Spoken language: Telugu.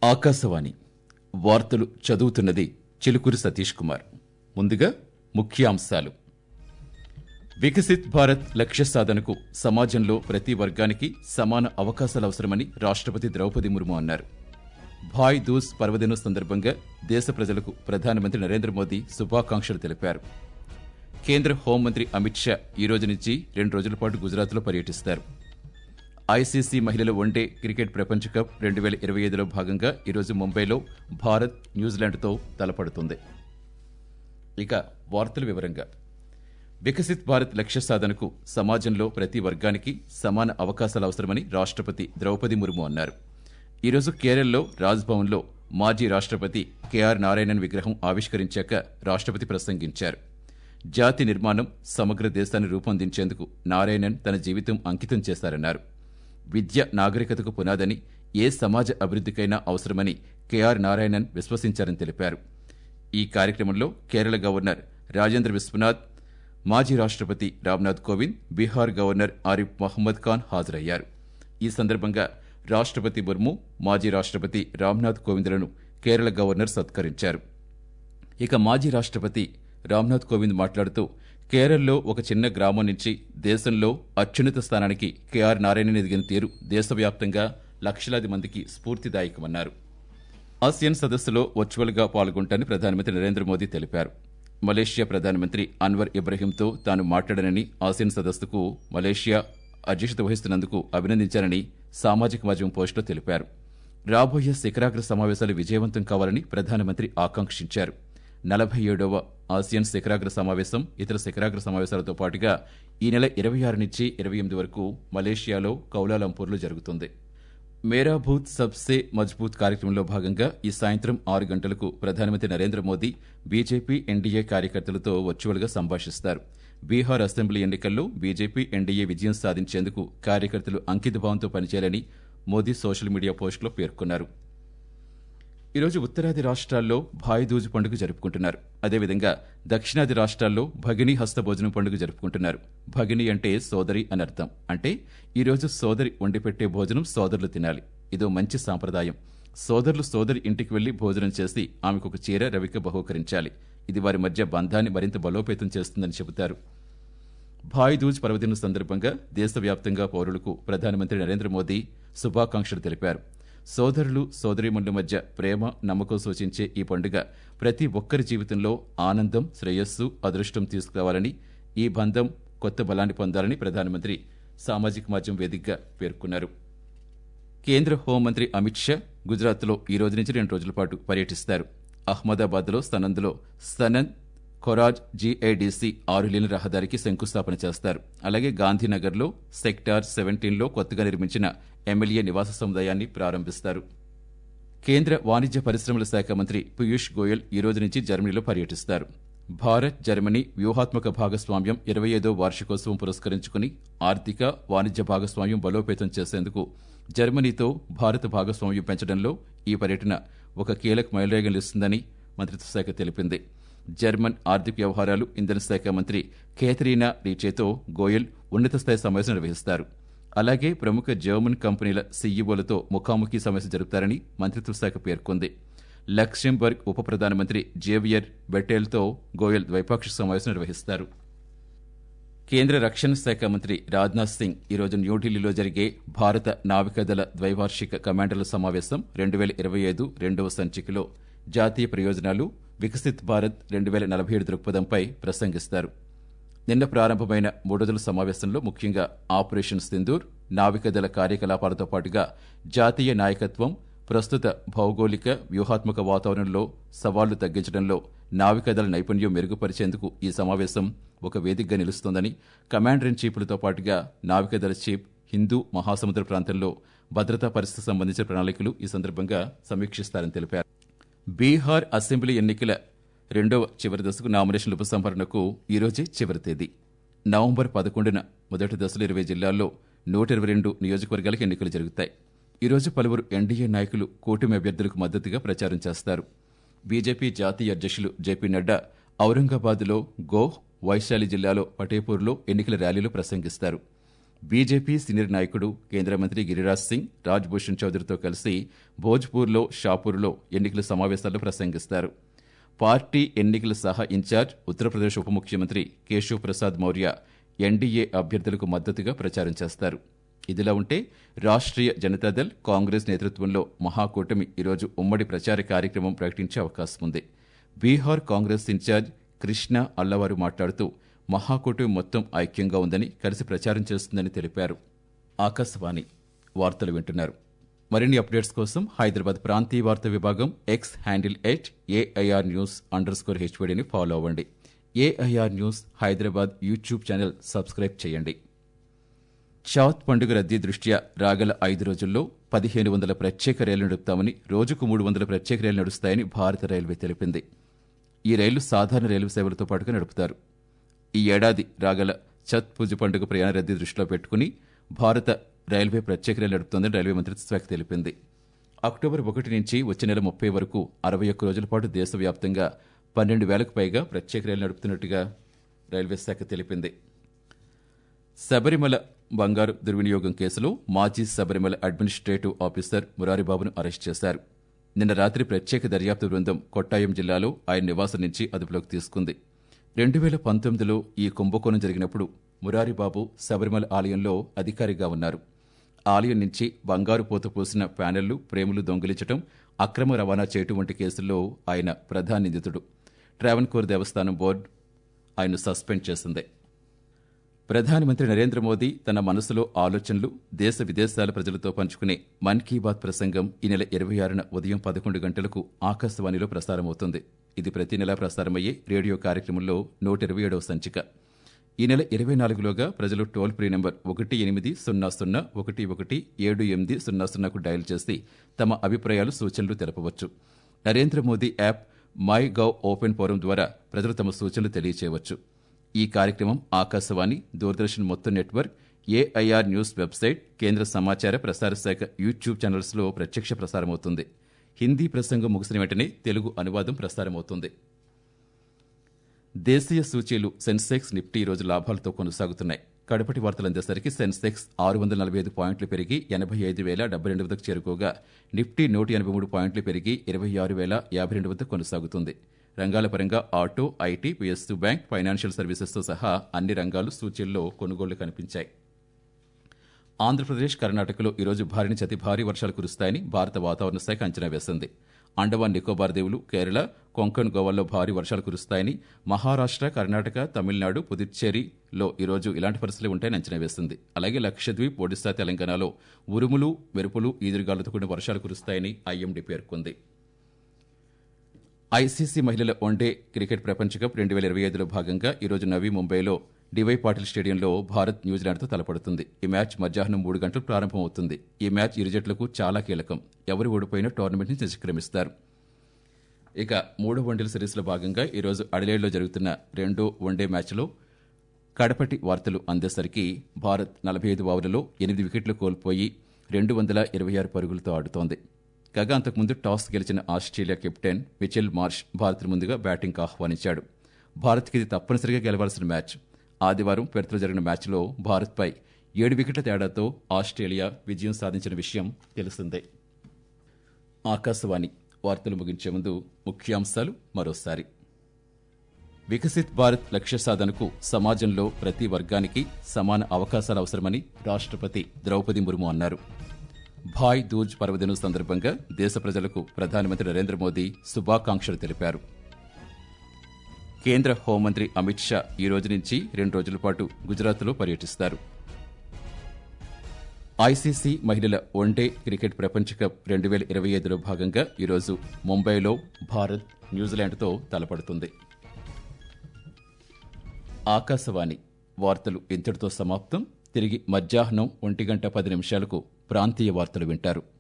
ఆకాశవాణి వార్తలు చదువుతున్నది చిలుకూరి సతీష్ కుమార్ ముందుగా ముఖ్యాంశాలు వికసిత్ భారత్ లక్ష్య సాధనకు సమాజంలో ప్రతి వర్గానికి సమాన అవకాశాలు అవసరమని రాష్ట్రపతి ద్రౌపది ముర్ము అన్నారు భాయ్ దూజ్ పర్వదినం సందర్భంగా దేశ ప్రజలకు ప్రధానమంత్రి నరేంద్ర మోదీ శుభాకాంక్షలు తెలిపారు కేంద్ర హోంమంత్రి అమిత్ షా ఈ రోజు నుంచి రెండు రోజుల పాటు గుజరాత్లో పర్యటిస్తారు ఐసీసీ మహిళల వన్డే క్రికెట్ ప్రపంచ కప్ రెండు వేల ఇరవై ఐదులో భాగంగా ఈరోజు ముంబైలో భారత్ న్యూజిలాండ్తో తలపడుతుంది ఇక వార్తల వివరంగా వికసిత్ భారత్ లక్ష్య సాధనకు సమాజంలో ప్రతి వర్గానికి సమాన అవకాశాలు అవసరమని రాష్ట్రపతి ద్రౌపది ముర్ము అన్నారు ఈరోజు కేరళలో రాజ్భవన్లో మాజీ రాష్ట్రపతి కెఆర్ నారాయణన్ విగ్రహం ఆవిష్కరించాక రాష్ట్రపతి ప్రసంగించారు జాతి నిర్మాణం సమగ్ర దేశాన్ని రూపొందించేందుకు నారాయణన్ తన జీవితం అంకితం చేశారన్నారు విద్య నాగరికతకు పునాదని ఏ సమాజ అభివృద్ధికైనా అవసరమని కెఆర్ నారాయణన్ విశ్వసించారని తెలిపారు ఈ కార్యక్రమంలో కేరళ గవర్నర్ రాజేంద్ర విశ్వనాథ్ మాజీ రాష్ట్రపతి రామ్నాథ్ కోవింద్ బీహార్ గవర్నర్ ఆరిఫ్ మహమ్మద్ ఖాన్ హాజరయ్యారు ఈ సందర్భంగా రాష్ట్రపతి ముర్ము మాజీ రాష్ట్రపతి రామ్నాథ్ కోవింద్లను కేరళ గవర్నర్ సత్కరించారు ఇక మాజీ రాష్ట్రపతి రామ్నాథ్ కోవింద్ మాట్లాడుతూ కేరళలో ఒక చిన్న గ్రామం నుంచి దేశంలో అత్యున్నత స్థానానికి కేఆర్ నారాయణన్ ఎదిగిన తీరు దేశవ్యాప్తంగా లక్షలాది మందికి స్ఫూర్తిదాయకమన్నారు ఆసియన్ సదస్సులో వర్చువల్గా పాల్గొంటానని ప్రధానమంత్రి నరేంద్ర మోదీ తెలిపారు మలేషియా ప్రధానమంత్రి అన్వర్ ఇబ్రహీంతో తాను మాట్లాడనని ఆసియన్ సదస్సుకు మలేషియా అధ్యక్షత వహిస్తున్నందుకు అభినందించారని సామాజిక మాధ్యమం పోస్టులో తెలిపారు రాబోయే శిఖరాగ్ర సమావేశాలు విజయవంతం కావాలని ప్రధానమంత్రి ఆకాంక్షించారు నలభై ఏడవ ఆసియన్ శిఖరాగ్ర సమావేశం ఇతర శిఖరాగ్ర సమావేశాలతో పాటుగా ఈ నెల ఇరవై ఆరు నుంచి ఇరవై ఎనిమిది వరకు మలేషియాలో కౌలాలంపూర్లో జరుగుతుంది మేరా బూత్ సబ్సే మజ్బూత్ కార్యక్రమంలో భాగంగా ఈ సాయంత్రం ఆరు గంటలకు ప్రధానమంత్రి నరేంద్ర మోదీ బీజేపీ ఎన్డీఏ కార్యకర్తలతో వర్చువల్గా సంభాషిస్తారు బీహార్ అసెంబ్లీ ఎన్నికల్లో బీజేపీ ఎన్డీఏ విజయం సాధించేందుకు కార్యకర్తలు అంకితభావంతో పనిచేయాలని మోదీ సోషల్ మీడియా పోస్టులో పేర్కొన్నారు ఈరోజు ఉత్తరాది రాష్ట్రాల్లో భాయిదూజ్ పండుగ జరుపుకుంటున్నారు అదేవిధంగా దక్షిణాది రాష్ట్రాల్లో భగిని హస్త భోజనం పండుగ జరుపుకుంటున్నారు భగిని అంటే సోదరి అని అర్థం అంటే ఈరోజు సోదరి వండిపెట్టే భోజనం సోదరులు తినాలి ఇదో మంచి సాంప్రదాయం సోదరులు సోదరి ఇంటికి వెళ్లి భోజనం చేసి ఆమెకు ఒక చీర రవిక బహూకరించాలి ఇది వారి మధ్య బంధాన్ని మరింత బలోపేతం చేస్తుందని చెబుతారు భాయ్ దూజ్ పర్వదినం సందర్భంగా దేశవ్యాప్తంగా పౌరులకు ప్రధానమంత్రి నరేంద్ర మోదీ శుభాకాంక్షలు తెలిపారు సోదరులు సోదరీమణుల మధ్య ప్రేమ నమ్మకం సూచించే ఈ పండుగ ప్రతి ఒక్కరి జీవితంలో ఆనందం శ్రేయస్సు అదృష్టం తీసుకురావాలని ఈ బంధం కొత్త బలాన్ని పొందాలని ప్రధానమంత్రి సామాజిక మాధ్యమం వేదికగా పేర్కొన్నారు కేంద్ర హోంమంత్రి అమిత్ షా గుజరాత్లో ఈ రోజు నుంచి రెండు రోజుల పాటు పర్యటిస్తారు అహ్మదాబాద్లో స్తనంద్లో స్తనన్ ఖొరాజ్ జీఐడిసి ఆరు లేని రహదారికి శంకుస్థాపన చేస్తారు అలాగే గాంధీనగర్లో సెక్టార్ సెవెంటీన్లో కొత్తగా నిర్మించిన ఎమ్మెల్యే నివాస సముదాయాన్ని ప్రారంభిస్తారు కేంద్ర వాణిజ్య పరిశ్రమల శాఖ మంత్రి పీయూష్ గోయల్ ఈ రోజు నుంచి జర్మనీలో పర్యటిస్తారు భారత్ జర్మనీ వ్యూహాత్మక భాగస్వామ్యం ఇరవై ఐదో వార్షికోత్సవం పురస్కరించుకుని ఆర్థిక వాణిజ్య భాగస్వామ్యం బలోపేతం చేసేందుకు జర్మనీతో భారత భాగస్వామ్యం పెంచడంలో ఈ పర్యటన ఒక కీలక మైలురాయిగా నిలుస్తుందని మంత్రిత్వ శాఖ తెలిపింది జర్మన్ ఆర్థిక వ్యవహారాలు ఇంధన శాఖ మంత్రి కేథరీనా రీచేతో గోయల్ ఉన్నత స్థాయి సమావేశం నిర్వహిస్తారు అలాగే ప్రముఖ జర్మన్ కంపెనీల సీఈఓలతో ముఖాముఖి సమావేశం జరుపుతారని మంత్రిత్వ శాఖ పేర్కొంది లక్సెంబర్గ్ ఉప ప్రధానమంత్రి జేవియర్ బెటేల్తో గోయల్ ద్వైపాక్షిక సమావేశం నిర్వహిస్తారు కేంద్ర రక్షణ శాఖ మంత్రి రాజ్నాథ్ సింగ్ ఈరోజు న్యూఢిల్లీలో జరిగే భారత నావికాదళ ద్వైవార్షిక కమాండర్ల సమావేశం రెండు వేల ఇరవై ఐదు రెండవ సంచికలో జాతీయ ప్రయోజనాలు వికసిత్ భారత్ రెండు వేల నలభై ఏడు దృక్పథంపై ప్రసంగిస్తారు నిన్న ప్రారంభమైన మూడు రోజుల సమావేశంలో ముఖ్యంగా ఆపరేషన్ సింధూర్ నావికాదళ కార్యకలాపాలతో పాటుగా జాతీయ నాయకత్వం ప్రస్తుత భౌగోళిక వ్యూహాత్మక వాతావరణంలో సవాళ్లు తగ్గించడంలో నావికాదళ నైపుణ్యం మెరుగుపరిచేందుకు ఈ సమావేశం ఒక వేదికగా నిలుస్తోందని కమాండర్ ఇన్ చీఫ్లతో పాటుగా నావికాదళ చీఫ్ హిందూ మహాసముద్ర ప్రాంతంలో భద్రతా పరిస్థితి సంబంధించిన ప్రణాళికలు ఈ సందర్భంగా సమీక్షిస్తారని తెలిపారు బీహార్ అసెంబ్లీ ఎన్నికల రెండవ చివరి దశకు నామినేషన్ల ఉపసంహరణకు ఈరోజే చివరి తేదీ నవంబర్ పదకొండున మొదటి దశలో ఇరవై జిల్లాల్లో నూట ఇరవై రెండు నియోజకవర్గాలకు ఎన్నికలు జరుగుతాయి ఈరోజు పలువురు ఎన్డీఏ నాయకులు కూటమి అభ్యర్థులకు మద్దతుగా ప్రచారం చేస్తారు బీజేపీ జాతీయ అధ్యక్షులు జేపీ నడ్డా ఔరంగాబాద్లో గోహ్ వైశాలి జిల్లాలో పటేపూర్లో ఎన్నికల ర్యాలీలో ప్రసంగిస్తారు బీజేపీ సీనియర్ నాయకుడు కేంద్ర మంత్రి గిరిరాజ్ సింగ్ రాజ్భూషణ్ చౌదరితో కలిసి భోజ్పూర్లో షాపూర్లో ఎన్నికల సమావేశాల్లో ప్రసంగిస్తారు పార్టీ ఎన్నికల సహా ఇన్ఛార్జ్ ఉత్తరప్రదేశ్ ఉప ముఖ్యమంత్రి కేశవ్ ప్రసాద్ మౌర్య ఎన్డీఏ అభ్యర్థులకు మద్దతుగా ప్రచారం చేస్తారు ఇదిలా ఉంటే రాష్ట్రీయ జనతాదళ్ కాంగ్రెస్ నేతృత్వంలో మహాకూటమి ఈరోజు ఉమ్మడి ప్రచార కార్యక్రమం ప్రకటించే అవకాశం ఉంది బీహార్ కాంగ్రెస్ ఇన్ఛార్జ్ కృష్ణ అల్లవారు మాట్లాడుతూ మహాకూటమి మొత్తం ఐక్యంగా ఉందని కలిసి ప్రచారం చేస్తుందని తెలిపారు ఆకాశవాణి వార్తలు వింటున్నారు మరిన్ని అప్డేట్స్ కోసం హైదరాబాద్ ప్రాంతీయ వార్తా విభాగం X handle at AIR news underscore హెచ్వడిని ఫాలో అవ్వండి AIR news Hyderabad YouTube channel subscribe చేయండి చౌత్ పండుగ రద్దీ దృష్ట్యా రాగల ఐదు రోజుల్లో పదిహేను వందల ప్రత్యేక రైళ్లు నడుపుతామని రోజుకు మూడు వందల ప్రత్యేక రైళ్లు నడుస్తాయని భారత రైల్వే తెలిపింది ఈ రైళ్లు సాధారణ రైలు సేవలతో పాటుగా నడుపుతారు ఈ ఏడాది రాగల ఛత్ పూజ పండుగ ప్రయాణ రద్దీ దృష్టిలో పెట్టుకుని భారత రైల్వే ప్రత్యేక రైలు నడుపుతోందని రైల్వే మంత్రిత్వ శాఖ తెలిపింది అక్టోబర్ ఒకటి నుంచి వచ్చే నెల ముప్పై వరకు అరవై ఒక్క రోజుల పాటు దేశవ్యాప్తంగా పన్నెండు వేలకు పైగా ప్రత్యేక రైలు నడుపుతున్నట్టుగా రైల్వే శాఖ తెలిపింది శబరిమల బంగారు దుర్వినియోగం కేసులో మాజీ శబరిమల అడ్మినిస్ట్రేటివ్ ఆఫీసర్ మురారిబాబును అరెస్ట్ చేశారు నిన్న రాత్రి ప్రత్యేక దర్యాప్తు బృందం కొట్టాయం జిల్లాలో ఆయన నివాసం నుంచి అదుపులోకి తీసుకుంది రెండు వేల పంతొమ్మిదిలో ఈ కుంభకోణం జరిగినప్పుడు మురారిబాబు శబరిమల ఆలయంలో అధికారిగా ఉన్నారు ఆలయం నుంచి బంగారు పోత పోసిన ప్యానెళ్లు ప్రేములు దొంగిలించడం అక్రమ రవాణా చేయటం వంటి కేసుల్లో ఆయన ప్రధాన నిందితుడు ట్రావెన్కోర్ దేవస్థానం బోర్డు ఆయన్ను సస్పెండ్ చేసింది ప్రధానమంత్రి నరేంద్ర మోదీ తన మనసులో ఆలోచనలు దేశ విదేశాల ప్రజలతో పంచుకునే మన్ కీ బాత్ ప్రసంగం ఈ నెల ఇరవై ఆరున ఉదయం పదకొండు గంటలకు ఆకాశవాణిలో ప్రసారమవుతుంది ఇది ప్రతి నెలా ప్రసారమయ్యే రేడియో కార్యక్రమంలో నూట ఇరవై ఏడవ సంచిక ఈ నెల ఇరవై నాలుగులోగా ప్రజలు టోల్ ఫ్రీ నెంబర్ ఒకటి ఎనిమిది సున్నా సున్నా ఒకటి ఒకటి ఏడు ఎనిమిది సున్నా సున్నాకు డయల్ చేసి తమ అభిప్రాయాలు సూచనలు తెలపవచ్చు Narendra Modi app MyGov open forum ద్వారా ప్రజలు తమ సూచనలు తెలియచేయవచ్చు ఈ కార్యక్రమం ఆకాశవాణి దూరదర్శన్ మొత్తం నెట్వర్క్ ఏఐఆర్ న్యూస్ వెబ్సైట్ కేంద్ర సమాచార ప్రసార శాఖ యూట్యూబ్ ఛానల్స్లో ప్రత్యక్ష ప్రసారమవుతుంది హిందీ ప్రసంగం ముగిసిన వెంటనే తెలుగు అనువాదం ప్రసారమవుతుంది దేశీయ సూచీలు సెన్సెక్స్ నిఫ్టీ రోజు లాభాలతో కొనసాగుతున్నాయి కడపటి వార్తలు అందేసరికి సెన్సెక్స్ ఆరు వందల నలభై ఐదు పాయింట్లు పెరిగి ఎనభై ఐదు వేల డెబ్బై రెండు వద్దకు చేరుకోగా నిఫ్టీ నూట ఎనభై మూడు పాయింట్లు పెరిగి ఇరవై ఆరు వేల యాభై రెండు వద్ద కొనసాగుతుంది రంగాల పరంగా auto IT PSU bank financial సర్వీసెస్తో సహా అన్ని రంగాలు సూచీల్లో కొనుగోళ్లు కనిపించాయి ఆంధ్రప్రదేశ్ కర్ణాటకలో ఈరోజు భారీ నుంచి అతి భారీ వర్షాలు కురుస్తాయని భారత వాతావరణ శాఖ అంచనా వేసింది అండమాన్ నికోబార్ దీవులు కేరళ కొంకణ్ గోవాల్లో భారీ వర్షాలు కురుస్తాయని మహారాష్ట్ర కర్ణాటక తమిళనాడు పుదుచ్చేరిలో ఈరోజు ఇలాంటి పరిస్థితులు ఉంటాయని అంచనా వేసింది అలాగే లక్షద్వీప్ ఒడిశా తెలంగాణలో ఉరుములు మెరుపులు ఈదురుగాలులతో కూడిన వర్షాలు కురుస్తాయని ఐఎండీ పేర్కొంది ఐసీసీ మహిళల వన్డే క్రికెట్ ప్రపంచ కప్ రెండు వేల ఇరవై ఐదులో భాగంగా ఈరోజు నవీ ముంబైలో డివై పాటిల్ స్టేడియంలో భారత్ న్యూజిలాండ్తో తలపడుతుంది ఈ మ్యాచ్ మధ్యాహ్నం మూడు గంటలకు ప్రారంభమవుతుంది ఈ మ్యాచ్ ఇరు జట్లకు చాలా కీలకం ఎవరు ఓడిపోయినా టోర్నమెంట్ నుంచి నిష్క్రమిస్తారు ఇక మూడో వన్డేల సిరీస్లో భాగంగా ఈరోజు అడిలేడ్లో జరుగుతున్న రెండో వన్డే మ్యాచ్లో కడపటి వార్తలు అందేసరికి భారత్ నలభై ఐదు ఓవర్లలో ఎనిమిది వికెట్లు కోల్పోయి రెండు వందల ఇరవై ఆరు పరుగులతో ఆడుతోంది కాగా అంతకుముందు టాస్ గెలిచిన Australia captain Mitchell Marsh Bharat ముందుగా బ్యాటింగ్కు ఆహ్వానించాడు భారత్కి ఇది తప్పనిసరిగా గెలవాల్సిన మ్యాచ్ ఆదివారం పెర్త్లో జరిగిన మ్యాచ్లో భారత్పై ఏడు వికెట్ల తేడాతో ఆస్ట్రేలియా విజయం సాధించిన విషయం తెలిసిందే ఆకాశవాణి వార్తలు ముగించే ముందు ముఖ్యాంశాలు మరోసారి వికసిత్ భారత్ లక్ష్య సాధనకు సమాజంలో ప్రతి వర్గానికి సమాన అవకాశాలు అవసరమని రాష్ట్రపతి ద్రౌపది ముర్ము అన్నారు భాయ్ దూజ్ పర్వదినం సందర్భంగా దేశ ప్రజలకు ప్రధానమంత్రి నరేంద్ర మోదీ శుభాకాంక్షలు తెలిపారు కేంద్ర హోంమంత్రి అమిత్ షా ఈ రోజు నుంచి రెండు రోజుల పాటు గుజరాత్లో పర్యటిస్తారు ఐసీసీ మహిళల వన్డే క్రికెట్ ప్రపంచ కప్ రెండు వేల ఇరవై ఐదులో భాగంగా ఈరోజు ముంబైలో భారత్ న్యూజిలాండ్తో తలపడుతుంది ఆకాశవాణి వార్తలు ఇంతటితో సమాప్తం తిరిగి మధ్యాహ్నం ఒంటి గంట పది నిమిషాలకు ప్రాంతీయ వార్తలు వింటారు